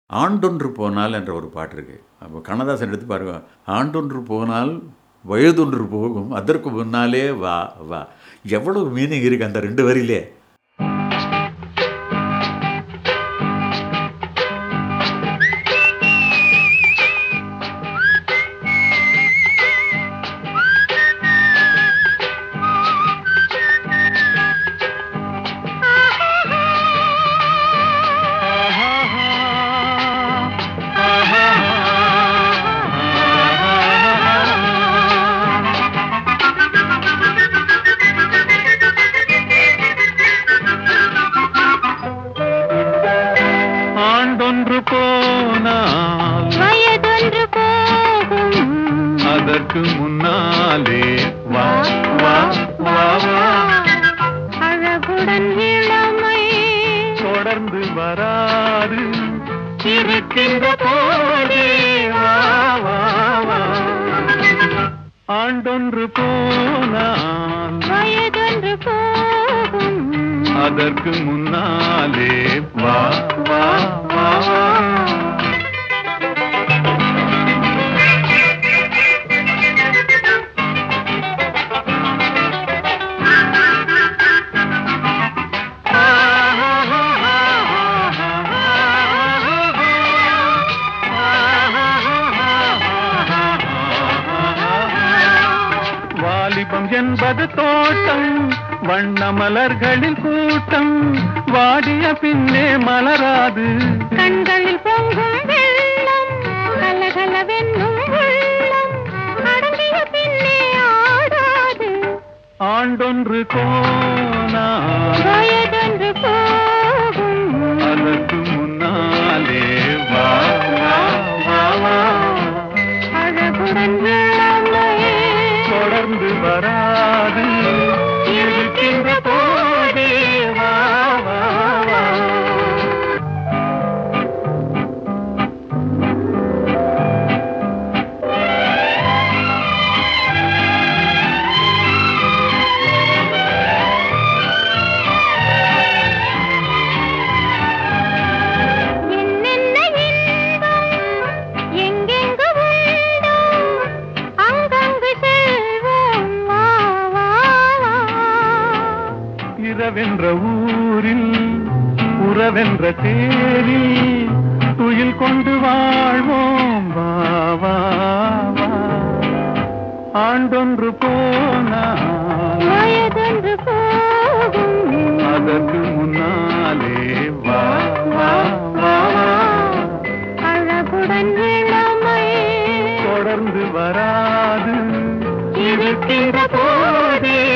ஆண்டொன்று போனால் என்ற ஒரு பாட்டு இருக்கு அப்போ கண்ணதாசன் எடுத்து பாருங்க ஆண்டொன்று போனால் வயதொன்று போகும் அதற்கு முன்னாலே வா வா எவ்வளவு மீனிங் இருக்கு அந்த ரெண்டு வரியிலே ஆண்டொன்று போனால் வயதொன்று போகும் அதற்கு முன்னாலே வா வா வா வா அழகுடன் இளமை தொடர்ந்து வராது இருக்கின்ற போதே வா வா வா ஆண்டொன்று போனால் வயதொன்று போகும் அதற்கு முன்னாலே வா வா வா வா வாலிபம் என்பது தோட்டம் வண்ண மலர்களின் கூட்டம் வாடிய பின்னே மலராது கண்களில் பொங்கும் வெள்ளம் கலகலவென்னும் உள்ளம் அடங்கிய பின்னே ஆடாது ஆண்டொன்று போனால் வயதொன்று போகும் அதற்கு முன்னாலே வா வா வா வா அழகுடன் இளமை தொடர்ந்து வராது இருக்கின்ற போதே வா வா வா என்னென்ன இன்பம் எங்கெங்கு உண்டோ அங்கங்கு செல்வோம் வா வா வா இரவென்ற ஊரில் உறவென்ற தேரில் துயில் கொண்டு வாழ்வோம் வா வா வா ஆண்டொன்று போனால் வயதொன்று போகும் அதற்கு முன்னாலே வா வா வா வா அழகுடன் இளமை தொடர்ந்து வராது இருக்கின்ற போதே